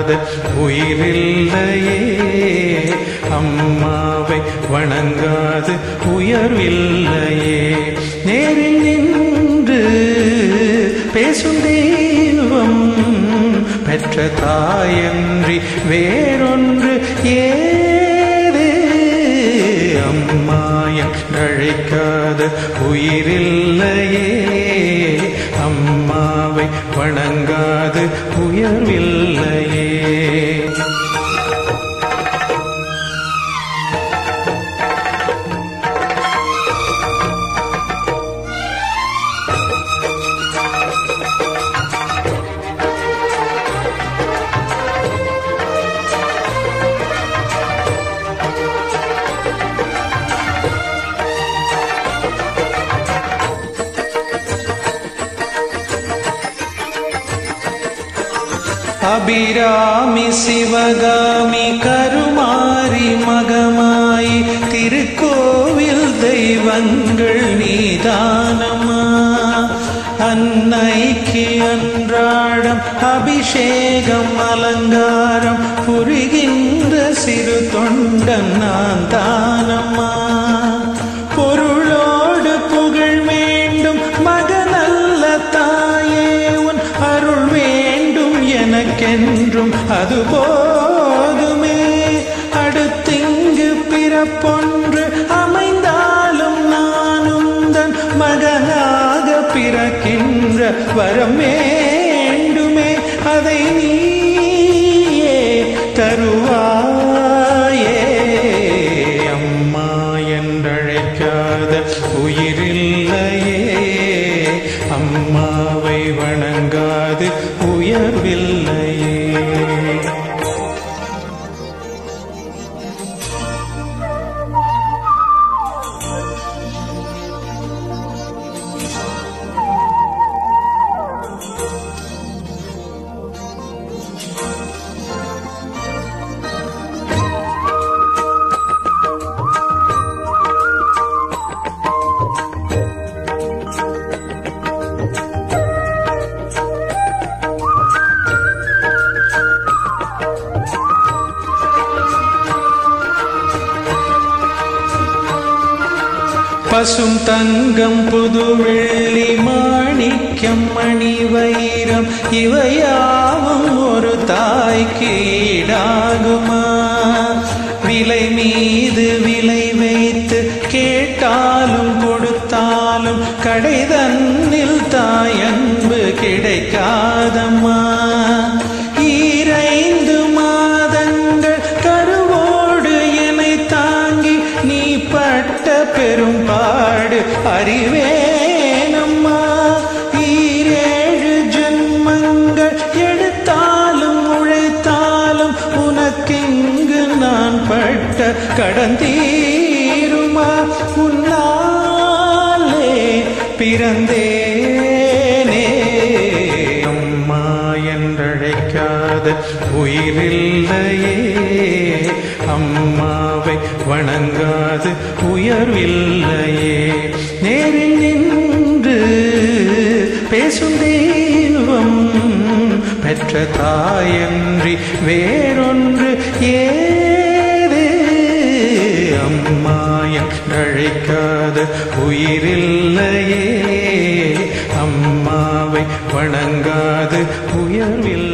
வணங்காத உயிரில்லையே அம்மாவை வணங்காது உயர்வில்லையே நேரில் நின்று பேசும் தெய்வம் பெற்ற தாயன்றி வேறொன்று ஏது அம்மாயம் அழைக்காத உயிரில்லையே அம்மாவை வணங்காது உயர்வில்லையே அபிராமி சிவகாமி கருமாரி மகமாயி திருக்கோவில் தெய்வங்கள் நீதானமா அன்னைக்கு அன்றாடம் அபிஷேகம் அலங்காரம் புரிகின்ற சிறு தொண்டன் நான் தானம்மா பொருளோடு புகழ் வேண்டும் மகனல்ல தாயே உன் அருள் வேண்டும் எனக்கென்றும் அது போதுமே அடுத்திங்கு பிறப்பொன்று அமைந்தாலும் நானும் தன் மகனாக பிறக்கின்ற வரம் வேண்டுமே அதை நீயே தருவாயே அம்மா என்றழைக்காத உயிரில்லையே அம்மாவை வணங்காது உயர்வில்லையே பசும் தங்கம் புது வெள்ளி மாணிக்கம் மணி வைரம் இவையாவும் ஒரு தாய்க்கு ஈடாகுமா விலை மீது விலை வைத்து கேட்டாலும் கொடுத்தாலும் கடை தன்னில் தாயன்பு கிடைக்காதம்மா ஈரைந்து மாதங்கள் கருவோடு என்னை தாங்கி நீ பட்ட பெரும் பாடு அறிவேனம்மா ஈரேழு ஜென்மங்கள் எடுத்தாலும் உழைத்தாலும் உனக்கெங்கு நான் பட்ட கடன் தீருமா உன்னாலே பிறந்தேனே அம்மா என்றழைக்காத உயிரில்லையே அம்மாவை வணங்காது உயர்வில்லையே நேரில் நின்று பேசும் தெய்வம் பெற்ற தாயன்றி வேறொன்று ஏது அம்மாயம் அழைக்காத உயிரில்லையே அம்மாவை வணங்காது உயர்வில்